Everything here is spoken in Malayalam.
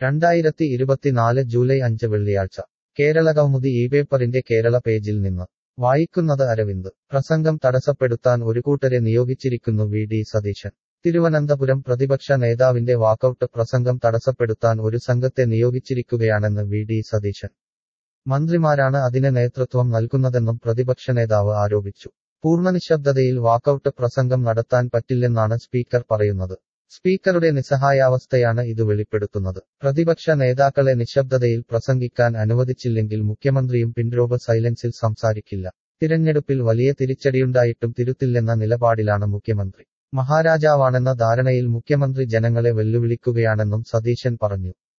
രണ്ടായിരത്തി ഇരുപത്തിനാല് ജൂലൈ അഞ്ച് വെള്ളിയാഴ്ച കേരള കൗമുദി ഈ പേപ്പറിന്റെ കേരള പേജിൽ നിന്ന് വായിക്കുന്നത് അരവിന്ദ് പ്രസംഗം തടസ്സപ്പെടുത്താൻ ഒരു കൂട്ടരെ നിയോഗിച്ചിരിക്കുന്നു വി ഡി സതീശൻ തിരുവനന്തപുരം പ്രതിപക്ഷ നേതാവിന്റെ വാക്കൌട്ട് പ്രസംഗം തടസ്സപ്പെടുത്താൻ ഒരു സംഘത്തെ നിയോഗിച്ചിരിക്കുകയാണെന്ന് വി ഡി സതീശൻ മന്ത്രിമാരാണ് അതിന് നേതൃത്വം നൽകുന്നതെന്നും പ്രതിപക്ഷ നേതാവ് ആരോപിച്ചു പൂർണ്ണനിശബ്ദതയിൽ വാക്കൌട്ട് പ്രസംഗം നടത്താൻ പറ്റില്ലെന്നാണ് സ്പീക്കർ പറയുന്നത് സ്പീക്കറുടെ നിസ്സഹായാവസ്ഥയാണ് ഇത് വെളിപ്പെടുത്തുന്നത് പ്രതിപക്ഷ നേതാക്കളെ നിശബ്ദതയിൽ പ്രസംഗിക്കാൻ അനുവദിച്ചില്ലെങ്കിൽ മുഖ്യമന്ത്രിയും പിൻരോബ് സൈലൻസിൽ സംസാരിക്കില്ല തിരഞ്ഞെടുപ്പിൽ വലിയ തിരിച്ചടിയുണ്ടായിട്ടും തിരുത്തില്ലെന്ന നിലപാടിലാണ് മുഖ്യമന്ത്രി മഹാരാജാവാണെന്ന ധാരണയിൽ മുഖ്യമന്ത്രി ജനങ്ങളെ വെല്ലുവിളിക്കുകയാണെന്നും സതീശൻ പറഞ്ഞു